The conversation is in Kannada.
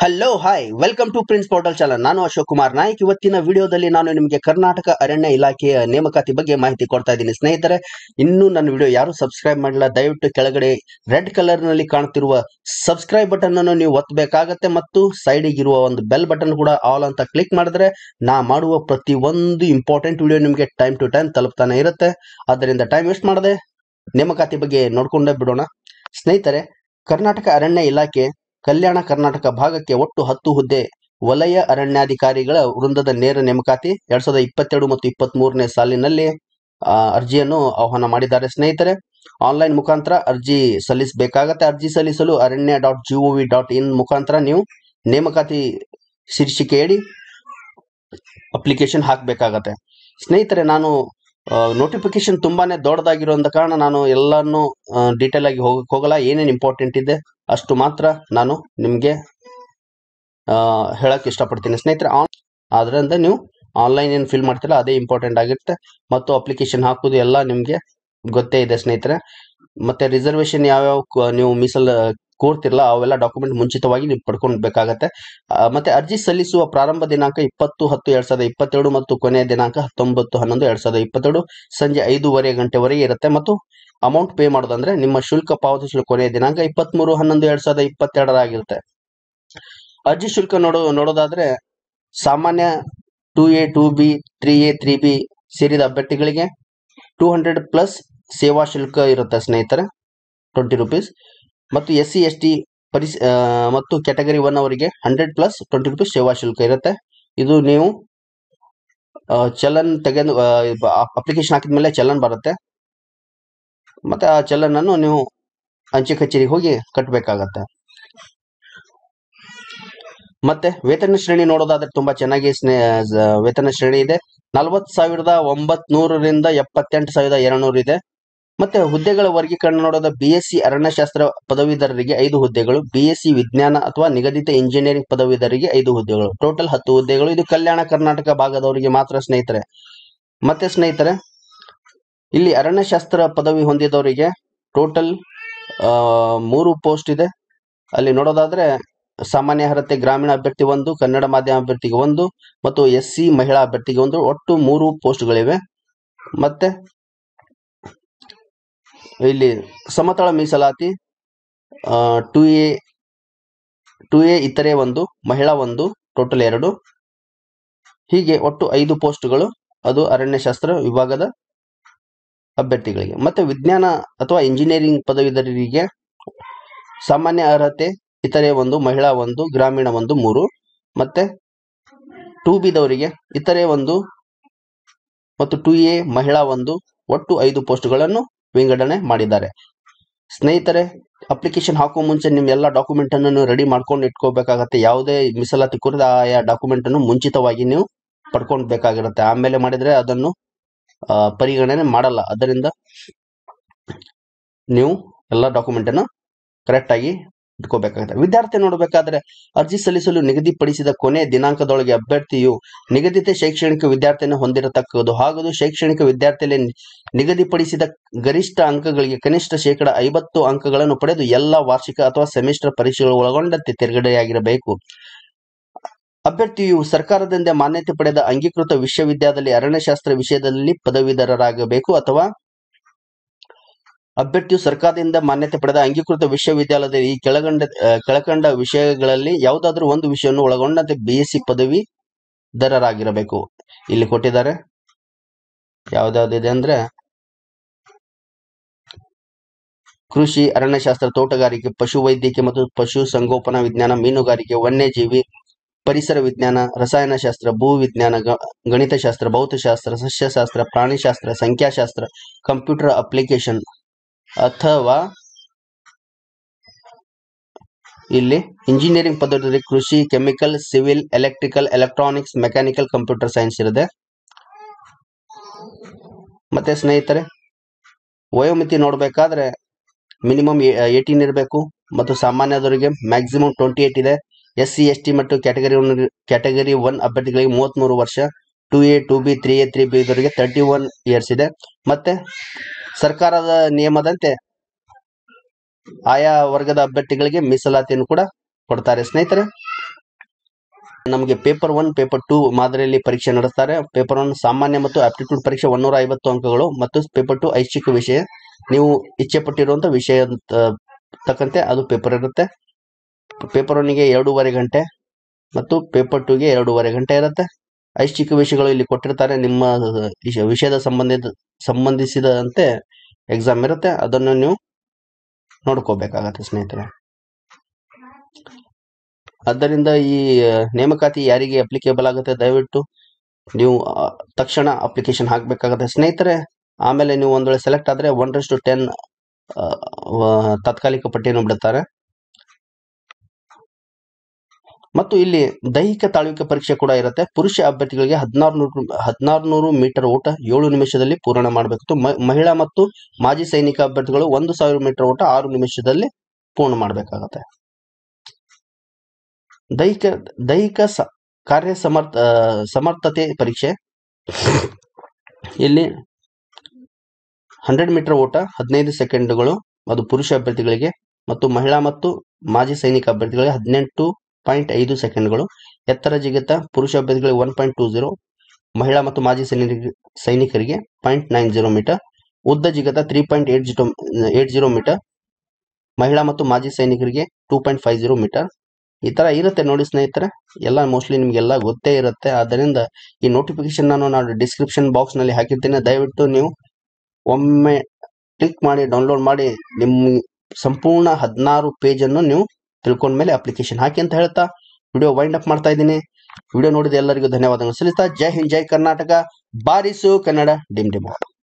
hello hi welcome to prince portal channel ನಾನು ಅಶೋಕ್ ಕುಮಾರ್ ನಾಯ್ಕ್ ಇವತ್ತಿನ ವಿಡಿಯೋದಲ್ಲಿ ನಾನು ನಿಮಗೆ ಕರ್ನಾಟಕ ಅರಣ್ಯ ಇಲಾಖೆಯ ನೇಮಕಾತಿ ಬಗ್ಗೆ ಮಾಹಿತಿ ಕೊಡ್ತಾ ಇದ್ದೀನಿ ಸ್ನೇಹಿತರೆ ಇನ್ನೂ ನನ್ನ ವಿಡಿಯೋ ಯಾರು ಸಬ್ಸ್ಕ್ರೈಬ್ ಮಾಡಿಲ್ಲ ದಯವಿಟ್ಟು ಕೆಳಗಡೆ ರೆಡ್ ಕಲರ್ ನಲ್ಲಿ ಕಾಣುತ್ತಿರುವ ಸಬ್ಸ್ಕ್ರೈಬ್ ಬಟನ್ ಅನ್ನು ನೀವು ಒತ್ತಬೇಕಾಗತ್ತೆ ಮತ್ತು ಸೈಡಿಗೆ ಇರುವ ಒಂದು ಬೆಲ್ ಬಟನ್ ಕೂಡ ಆಲ್ ಅಂತ ಕ್ಲಿಕ್ ಮಾಡಿದ್ರೆ ನಾ ಮಾಡುವ ಪ್ರತಿ ಒಂದು ಇಂಪಾರ್ಟೆಂಟ್ ವಿಡಿಯೋ ನಿಮಗೆ ಟೈಮ್ ಟು ಟೈಮ್ ತಲುಪ್ತಾನೆ ಇರುತ್ತೆ ಆದ್ದರಿಂದ ಟೈಮ್ ವೇಸ್ಟ್ ಮಾಡದೆ ನೇಮಕಾತಿ ಬಗ್ಗೆ ನೋಡ್ಕೊಂಡೇ ಬಿಡೋಣ ಸ್ನೇಹಿತರೆ ಕರ್ನಾಟಕ ಅರಣ್ಯ ಇಲಾಖೆ ಕಲ್ಯಾಣ ಕರ್ನಾಟಕ ಭಾಗಕ್ಕೆ ಒಟ್ಟು ಹತ್ತು ಹುದ್ದೆ ವಲಯ ಅರಣ್ಯಾಧಿಕಾರಿಗಳ ವೃಂದದ ನೇರ ನೇಮಕಾತಿ ಎರಡ್ ಸಾವಿರದ ಇಪ್ಪತ್ತೆರಡು ಮತ್ತು ಇಪ್ಪತ್ತ್ ಮೂರನೇ ಸಾಲಿನಲ್ಲಿ ಆ, ಅರ್ಜಿಯನ್ನು ಆಹ್ವಾನ ಮಾಡಿದ್ದಾರೆ ಸ್ನೇಹಿತರೆ ಆನ್ಲೈನ್ ಮುಖಾಂತರ ಅರ್ಜಿ ಸಲ್ಲಿಸಬೇಕಾಗತ್ತೆ ಅರ್ಜಿ ಸಲ್ಲಿಸಲು ಅರಣ್ಯ ಡಾಟ್ ಜಿಒವಿ ಡಾಟ್ ಇನ್ ಮುಖಾಂತರ ನೀವು ನೇಮಕಾತಿ ಶೀರ್ಷಿಕೆಯಡಿ ಅಪ್ಲಿಕೇಶನ್ ಹಾಕಬೇಕಾಗತ್ತೆ ಸ್ನೇಹಿತರೆ ನಾನು ನೋಟಿಫಿಕೇಶನ್ ತುಂಬಾನೇ ದೊಡ್ಡದಾಗಿರೋದ ಕಾರಣ ನಾನು ಎಲ್ಲಾನು ಡೀಟೇಲ್ ಆಗಿ ಹೋಗಕ್ ಹೋಗಲ್ಲ ಏನೇನು ಇಂಪಾರ್ಟೆಂಟ್ ಇದೆ ಅಷ್ಟು ಮಾತ್ರ ನಾನು ನಿಮಗೆ ಹೇಳಕ್ ಇಷ್ಟಪಡ್ತೀನಿ ಸ್ನೇಹಿತರೆ ಆನ್ ಅದರಿಂದ ನೀವು ಆನ್ಲೈನ್ ಏನು ಫಿಲ್ ಮಾಡ್ತೀರಾ ಅದೇ ಇಂಪಾರ್ಟೆಂಟ್ ಆಗಿರುತ್ತೆ ಮತ್ತು ಅಪ್ಲಿಕೇಶನ್ ಹಾಕೋದು ಎಲ್ಲ ನಿಮಗೆ ಗೊತ್ತೇ ಇದೆ ಸ್ನೇಹಿತರೆ ಮತ್ತೆ ರಿಸರ್ವೇಶನ್ ಯಾವ್ಯಾವ ಕ- ನೀವು ಮೀಸಲು ಕೋರ್ತಿರಲ್ಲ ಅವೆಲ್ಲ ಡಾಕ್ಯುಮೆಂಟ್ ಮುಂಚಿತವಾಗಿ ನೀವು ಪಡ್ಕೊಳ್ಬೇಕಾಗತ್ತೆ ಆ, ಮತ್ತೆ ಅರ್ಜಿ ಸಲ್ಲಿಸುವ ಪ್ರಾರಂಭ ದಿನಾಂಕ ಇಪ್ಪತ್ತು ಹತ್ತು ಎರಡ್ ಸಾವಿರದ ಇಪ್ಪತ್ತೆರಡು ಮತ್ತು ಕೊನೆಯ ದಿನಾಂಕ ಹತ್ತೊಂಬತ್ತು ಹನ್ನೊಂದು ಎರಡ್ ಸಾವಿರದ ಇಪ್ಪತ್ತೆರಡು ಸಂಜೆ ಐದೂವರೆ ಗಂಟೆವರೆಗೆ ಇರುತ್ತೆ ಮತ್ತು ಅಮೌಂಟ್ ಪೇ ಮಾಡೋದಂದ್ರೆ ನಿಮ್ಮ ಶುಲ್ಕ ಪಾವತಿಸಲು ಕೊನೆಯ ದಿನಾಂಕ ಇಪ್ಪತ್ಮೂರು ಹನ್ನೊಂದು ಎರಡ್ ಸಾವಿರದ ಇಪ್ಪತ್ತೆರಡರಾಗಿರುತ್ತೆ ಅರ್ಜಿ ಶುಲ್ಕ ನೋಡೋ ನೋಡೋದಾದ್ರೆ ಸಾಮಾನ್ಯ two A two B three A three B ಸೇರಿದ ಅಭ್ಯರ್ಥಿಗಳಿಗೆ ಟೂ ಹಂಡ್ರೆಡ್ ಪ್ಲಸ್ ಸೇವಾ ಶುಲ್ಕ ಇರುತ್ತೆ ಸ್ನೇಹಿತರೆ ಟ್ವೆಂಟಿ ರುಪೀಸ್ ಮತ್ತು ಎಸ್ ಸಿ ಎಸ್ ಟಿ ಪರಿಸ್ ಆ, ಮತ್ತು ಕ್ಯಾಟಗರಿ ಒನ್ ಅವರಿಗೆ ಹಂಡ್ರೆಡ್ ಪ್ಲಸ್ ಟ್ವೆಂಟಿ ರುಪೀಸ್ ಸೇವಾ ಶುಲ್ಕ ಇರುತ್ತೆ ಇದು ನೀವು ಆ, ಚಲನ್ ತೆಗೆದು ಅಪ್ಲಿಕೇಶನ್ ಹಾಕಿದ್ಮೇಲೆ ಚಲನ್ ಬರುತ್ತೆ ಮತ್ತೆ ಆ ಚಲನ್ ಅನ್ನು ನೀವು ಅಂಚೆ ಕಚೇರಿಗೆ ಹೋಗಿ ಕಟ್ಟಬೇಕಾಗತ್ತೆ ಮತ್ತೆ ವೇತನ ಶ್ರೇಣಿ ನೋಡೋದಾದ್ರೆ ತುಂಬಾ ಚೆನ್ನಾಗಿ ಸ್ನೇ ಸ- ವೇತನ ಶ್ರೇಣಿ ಇದೆ ನಲವತ್ ಸಾವಿರದ ಒಂಬತ್ ನೂರರಿಂದ ಎಪ್ಪತ್ತೆಂಟು ಸಾವಿರದ ಎರಡ್ನೂರು ಇದೆ ಮತ್ತೆ ಹುದ್ದೆಗಳ ವರ್ಗೀಕರಣ ನೋಡೋದ ಬಿ ಎಸ್ ಸಿ ಅರಣ್ಯಶಾಸ್ತ್ರ ಪದವೀಧರರಿಗೆ ಐದು ಹುದ್ದೆಗಳು ಬಿ ಎಸ್ ಸಿ ವಿಜ್ಞಾನ ಅಥವಾ ನಿಗದಿತ ಇಂಜಿನಿಯರಿಂಗ್ ಪದವೀಧರರಿಗೆ ಐದು ಹುದ್ದೆಗಳು ಟೋಟಲ್ ಹತ್ತು ಹುದ್ದೆಗಳು ಇದು ಕಲ್ಯಾಣ ಕರ್ನಾಟಕ ಭಾಗದವರಿಗೆ ಮಾತ್ರ ಸ್ನೇಹಿತರೆ ಮತ್ತೆ ಸ್ನೇಹಿತರೆ ಇಲ್ಲಿ ಅರಣ್ಯಶಾಸ್ತ್ರ ಪದವಿ ಹೊಂದಿದವರಿಗೆ ಟೋಟಲ್ ಮೂರು ಪೋಸ್ಟ್ ಇದೆ ಅಲ್ಲಿ ನೋಡೋದಾದ್ರೆ ಸಾಮಾನ್ಯ ಅರ್ಹತೆ ಗ್ರಾಮೀಣ ಅಭ್ಯರ್ಥಿ ಒಂದು ಕನ್ನಡ ಮಾಧ್ಯಮ ಅಭ್ಯರ್ಥಿಗೆ ಒಂದು ಮತ್ತು ಎಸ್ ಸಿ ಮಹಿಳಾ ಅಭ್ಯರ್ಥಿಗೆ ಒಂದು ಒಟ್ಟು ಮೂರು ಪೋಸ್ಟ್ಗಳಿವೆ ಮತ್ತೆ ಇಲ್ಲಿ ಸಮತಳ ಮೀಸಲಾತಿ ಟು ಎ ಟು ಎ ಇತರೆ ಒಂದು ಮಹಿಳಾ ಒಂದು ಟೋಟಲ್ ಎರಡು ಹೀಗೆ ಒಟ್ಟು ಐದು ಪೋಸ್ಟ್ಗಳು ಅದು ಅರಣ್ಯಶಾಸ್ತ್ರ ವಿಭಾಗದ ಅಭ್ಯರ್ಥಿಗಳಿಗೆ ಮತ್ತೆ ವಿಜ್ಞಾನ ಅಥವಾ ಇಂಜಿನಿಯರಿಂಗ್ ಪದವೀಧರರಿಗೆ ಸಾಮಾನ್ಯ ಅರ್ಹತೆ ಇತರೆ ಒಂದು ಮಹಿಳಾ ಒಂದು ಗ್ರಾಮೀಣ ಒಂದು ಮೂರು ಮತ್ತೆ ಟೂ ಬಿದವರಿಗೆ ಇತರೆ ಒಂದು ಮತ್ತು ಟು ಎ ಮಹಿಳಾ ಒಂದು ಒಟ್ಟು ಐದು ಪೋಸ್ಟ್ಗಳನ್ನು ವಿಂಗಡಣೆ ಮಾಡಿದ್ದಾರೆ ಸ್ನೇಹಿತರೆ ಅಪ್ಲಿಕೇಶನ್ ಹಾಕುವ ಮುಂಚೆ ನಿಮ್ಮ ಎಲ್ಲ ಡಾಕ್ಯುಮೆಂಟ್ ಅನ್ನು ರೆಡಿ ಮಾಡ್ಕೊಂಡು ಇಟ್ಕೋಬೇಕಾಗತ್ತೆ ಯಾವುದೇ ಮೀಸಲಾತಿ ಕುರಿತ ಆಯಾ ಡಾಕ್ಯುಮೆಂಟ್ ಅನ್ನು ಮುಂಚಿತವಾಗಿ ನೀವು ಪಡ್ಕೊಳ್ಬೇಕಾಗಿರುತ್ತೆ ಆಮೇಲೆ ಮಾಡಿದ್ರೆ ಅದನ್ನು ಆ, ಪರಿಗಣನೆ ಮಾಡಲ್ಲ ಅದರಿಂದ ನೀವು ಎಲ್ಲ ಡಾಕ್ಯುಮೆಂಟ್ ಅನ್ನು ಕರೆಕ್ಟ್ ಆಗಿ ಇಟ್ಕೋಬೇಕಾಗುತ್ತೆ ವಿದ್ಯಾರ್ಥಿ ನೋಡಬೇಕಾದ್ರೆ ಅರ್ಜಿ ಸಲ್ಲಿಸಲು ನಿಗದಿಪಡಿಸಿದ ಕೊನೆ ದಿನಾಂಕದೊಳಗೆ ಅಭ್ಯರ್ಥಿಯು ನಿಗದಿತ ಶೈಕ್ಷಣಿಕ ವಿದ್ಯಾರ್ಥಿಯನ್ನು ಹೊಂದಿರತಕ್ಕದ್ದು ಹಾಗೂ ಶೈಕ್ಷಣಿಕ ವಿದ್ಯಾರ್ಥಿಯಲ್ಲಿ ನಿಗದಿಪಡಿಸಿದ ಗರಿಷ್ಠ ಅಂಕಗಳಿಗೆ ಕನಿಷ್ಠ ಶೇಕಡ ಐವತ್ತು ಅಂಕಗಳನ್ನು ಪಡೆದು ಎಲ್ಲ ವಾರ್ಷಿಕ ಅಥವಾ ಸೆಮಿಸ್ಟರ್ ಪರೀಕ್ಷೆಗಳು ಒಳಗೊಂಡಂತೆ ತೆರಗಡೆಯಾಗಿರಬೇಕು ಅಭ್ಯರ್ಥಿಯು ಸರ್ಕಾರದಿಂದ ಮಾನ್ಯತೆ ಪಡೆದ ಅಂಗೀಕೃತ ವಿಶ್ವವಿದ್ಯಾಲಯದಲ್ಲಿ ಅರಣ್ಯಶಾಸ್ತ್ರ ವಿಷಯದಲ್ಲಿ ಪದವೀಧರರಾಗಬೇಕು ಅಥವಾ ಅಭ್ಯರ್ಥಿಯು ಸರ್ಕಾರದಿಂದ ಮಾನ್ಯತೆ ಪಡೆದ ಅಂಗೀಕೃತ ವಿಶ್ವವಿದ್ಯಾಲಯದಲ್ಲಿ ಈ ಕೆಳಗಂಡ ಆ, ಕೆಳಕಂಡ ವಿಷಯಗಳಲ್ಲಿ ಯಾವುದಾದ್ರೂ ಒಂದು ವಿಷಯವನ್ನು ಒಳಗೊಂಡಂತೆ ಬಿ ಎಸ್ ಸಿ ಪದವೀಧರರಾಗಿರಬೇಕು ಇಲ್ಲಿ ಕೊಟ್ಟಿದ್ದಾರೆ ಯಾವ್ದಾವ್ದಿದೆ ಅಂದ್ರೆ ಕೃಷಿ ಅರಣ್ಯಶಾಸ್ತ್ರ ತೋಟಗಾರಿಕೆ ಪಶುವೈದ್ಯಕೀಯ ಮತ್ತು ಪಶು ಸಂಗೋಪನಾ ವಿಜ್ಞಾನ ಮೀನುಗಾರಿಕೆ ವನ್ಯಜೀವಿ ಪರಿಸರ ವಿಜ್ಞಾನ ರಸಾಯನಶಾಸ್ತ್ರ ಭೂ ವಿಜ್ಞಾನ ಗ- ಗಣಿತಶಾಸ್ತ್ರ ಭೌತಶಾಸ್ತ್ರ ಸಸ್ಯಶಾಸ್ತ್ರ ಪ್ರಾಣಿಶಾಸ್ತ್ರ ಸಂಖ್ಯಾಶಾಸ್ತ್ರ ಕಂಪ್ಯೂಟರ್ ಅಪ್ಲಿಕೇಶನ್ ಅಥವಾ ಇಲ್ಲಿ ಇಂಜಿನಿಯರಿಂಗ್ ಪದವಿಯಲ್ಲಿ ಕೃಷಿ chemical civil electrical electronics mechanical computer science ಇರುತ್ತೆ ಮತ್ತೆ ಸ್ನೇಹಿತರೆ ವಯೋಮಿತಿ ನೋಡಬೇಕಾದ್ರೆ ಮಿನಿಮಮ್ ಏಯ್ಟೀನ್ ಇರಬೇಕು ಮತ್ತು ಸಾಮಾನ್ಯದವರಿಗೆ ಮ್ಯಾಕ್ಸಿಮಮ್ ಟ್ವೆಂಟಿ ಏಟ್ ಇದೆ ಎಸ್ ಸಿ ಎಸ್ ಟಿ ಮತ್ತು ಕ್ಯಾಟಗರಿ ಒನ್ ಕ್ಯಾಟಗರಿ ಒನ್ ಅಭ್ಯರ್ಥಿಗಳಿಗೆ ಮೂವತ್ಮೂರು ವರ್ಷ two A two B three A three B ಇದರಿಗೆ ತರ್ಟಿ ಒನ್ ಇಯರ್ಸ್ ಇದೆ ಮತ್ತೆ ಸರ್ಕಾರದ ನಿಯಮದಂತೆ ಆಯಾ ವರ್ಗದ ಅಭ್ಯರ್ಥಿಗಳಿಗೆ ಮೀಸಲಾತಿಯನ್ನು ಕೂಡ ಕೊಡ್ತಾರೆ ಸ್ನೇಹಿತರೆ ನಮಗೆ ಪೇಪರ್ ಒನ್ ಪೇಪರ್ ಟೂ ಮಾದರಿಯಲ್ಲಿ ಪರೀಕ್ಷೆ ನಡೆಸ್ತಾರೆ ಪೇಪರ್ ಒನ್ ಸಾಮಾನ್ಯ ಮತ್ತು ಆಪ್ಟಿಟ್ಯೂಡ್ ಪರೀಕ್ಷೆ ಒಂದೂರ ಐವತ್ತು ಅಂಕಗಳು ಮತ್ತು ಪೇಪರ್ ಟು ಐಚ್ಛಿಕ ವಿಷಯ ನೀವು ಇಚ್ಛೆ ಪಟ್ಟಿರುವಂತ ವಿಷಯ ತಕ್ಕಂತೆ ಅದು ಪೇಪರ್ ಇರುತ್ತೆ ಪೇಪರ್ ಒನ್ಗೆ ಎರಡೂವರೆ ಗಂಟೆ ಮತ್ತು ಪೇಪರ್ ಟೂಗೆ ಎರಡೂವರೆ ಗಂಟೆ ಇರುತ್ತೆ ಐಚ್ಛಿಕ ವಿಷಯಗಳು ಇಲ್ಲಿ ಕೊಟ್ಟಿರ್ತಾರೆ ನಿಮ್ಮ ವಿಷ- ವಿಷಯದ ಸಂಬಂಧಿತ ಸಂಬಂಧಿಸಿದಂತೆ ಎಕ್ಸಾಮ್ ಇರುತ್ತೆ ಅದನ್ನು ನೀವು ನೋಡ್ಕೋಬೇಕಾಗತ್ತೆ ಸ್ನೇಹಿತರೆ ಆದ್ದರಿಂದ ಈ ಆ, ನೇಮಕಾತಿ ಯಾರಿಗೆ ಅಪ್ಲಿಕೇಬಲ್ ಆಗುತ್ತೆ ದಯವಿಟ್ಟು ನೀವು ಆ, ತಕ್ಷಣ ಅಪ್ಲಿಕೇಶನ್ ಹಾಕಬೇಕಾಗತ್ತೆ ಸ್ನೇಹಿತರೆ ಆಮೇಲೆ ನೀವು ಒಂದ್ ವೇಳೆ ಸೆಲೆಕ್ಟ್ ಆದ್ರೆ ಒನ್ ಟು ಟೆನ್ ತಾತ್ಕಾಲಿಕ ಪಟ್ಟಿಯನ್ನು ಬಿಡುತ್ತಾರೆ ಮತ್ತು ಇಲ್ಲಿ ದೈಹಿಕ ತಾಳ್ವಿಕೆ ಪರೀಕ್ಷೆ ಕೂಡ ಇರುತ್ತೆ ಪುರುಷ ಅಭ್ಯರ್ಥಿಗಳಿಗೆ ಹದಿನಾರು ನೂರು ಹದಿನಾರು ನೂರು ಮೀಟರ್ ಓಟ ಏಳು ನಿಮಿಷದಲ್ಲಿ ಪೂರ್ಣ ಮಾಡಬೇಕು ಮಹಿಳಾ ಮತ್ತು ಮಾಜಿ ಸೈನಿಕ ಅಭ್ಯರ್ಥಿಗಳು ಒಂದು ಸಾವಿರ ಮೀಟರ್ ಓಟ ಆರು ನಿಮಿಷದಲ್ಲಿ ಪೂರ್ಣ ಮಾಡಬೇಕಾಗತ್ತೆ ದೈಹಿಕ ದೈಹಿಕ ಸ- ಕಾರ್ಯ ಸಮರ್ಥ ಆ, ಸಮರ್ಥತೆ ಪರೀಕ್ಷೆ ಇಲ್ಲಿ ಹಂಡ್ರೆಡ್ ಮೀಟರ್ ಓಟ ಹದಿನೈದು ಸೆಕೆಂಡ್ಗಳು ಅದು ಪುರುಷ ಅಭ್ಯರ್ಥಿಗಳಿಗೆ ಮತ್ತು ಮಹಿಳಾ ಮತ್ತು ಮಾಜಿ ಸೈನಿಕ ಅಭ್ಯರ್ಥಿಗಳಿಗೆ ಹದಿನೆಂಟು ಪಾಯಿಂಟ್ ಐದು ಸೆಕೆಂಡ್ಗಳು ಎತ್ತರ ಜಿಗಿತ ಪುರುಷ ಅಭ್ಯರ್ಥಿಗಳಿಗೆ ಒನ್ ಪಾಯಿಂಟ್ ಟೂ ಜೀರೋ ಮಹಿಳಾ ಮತ್ತು ಮಾಜಿ ಸೈನಿಕ ಸೈನಿಕರಿಗೆ ಪಾಯಿಂಟ್ ನೈನ್ ಜೀರೋ ಮೀಟರ್ ಉದ್ದ ಜಿಗಿತ three point eight zero eight zero metre ಮಹಿಳಾ ಮತ್ತು ಮಾಜಿ ಸೈನಿಕರಿಗೆ two point five zero metre ಈ ತರ ಇರುತ್ತೆ ನೋಡಿ ಸ್ನೇಹಿತರೆ ಎಲ್ಲ ಮೋಸ್ಟ್ಲಿ ನಿಮ್ಗೆಲ್ಲ ಗೊತ್ತೇ ಇರುತ್ತೆ ಆದ್ದರಿಂದ ಈ ನೋಟಿಫಿಕೇಶನ್ ನಾನು ನಾನು ಡಿಸ್ಕ್ರಿಪ್ಷನ್ ಬಾಕ್ಸ್ ನಲ್ಲಿ ಹಾಕಿರ್ತೇನೆ ದಯವಿಟ್ಟು ನೀವು ಒಮ್ಮೆ ಕ್ಲಿಕ್ ಮಾಡಿ ಡೌನ್ಲೋಡ್ ಮಾಡಿ ನಿಮ್ಮ ಸಂಪೂರ್ಣ ಹದಿನಾರು ಪೇಜ್ ಅನ್ನು ನೀವು ತಿಳ್ಕೊಂಡ್ಮೇಲೆ ಅಪ್ಲಿಕೇಶನ್ ಹಾಕಿ ಅಂತ ಹೇಳ್ತಾ ವಿಡಿಯೋ ವೈಂಡ್ ಅಪ್ ಮಾಡ್ತಾ ಇದ್ದೀನಿ ವಿಡಿಯೋ ನೋಡಿದ ಎಲ್ಲರಿಗೂ ಧನ್ಯವಾದಗಳು ಸಲ್ಲಿಸ್ತಾ ಜೈ ಹಿಂದ್ ಜೈ ಕರ್ನಾಟಕ ಬಾರಿಸು ಕನ್ನಡ ಡಿಮ್ ಡಿಮ್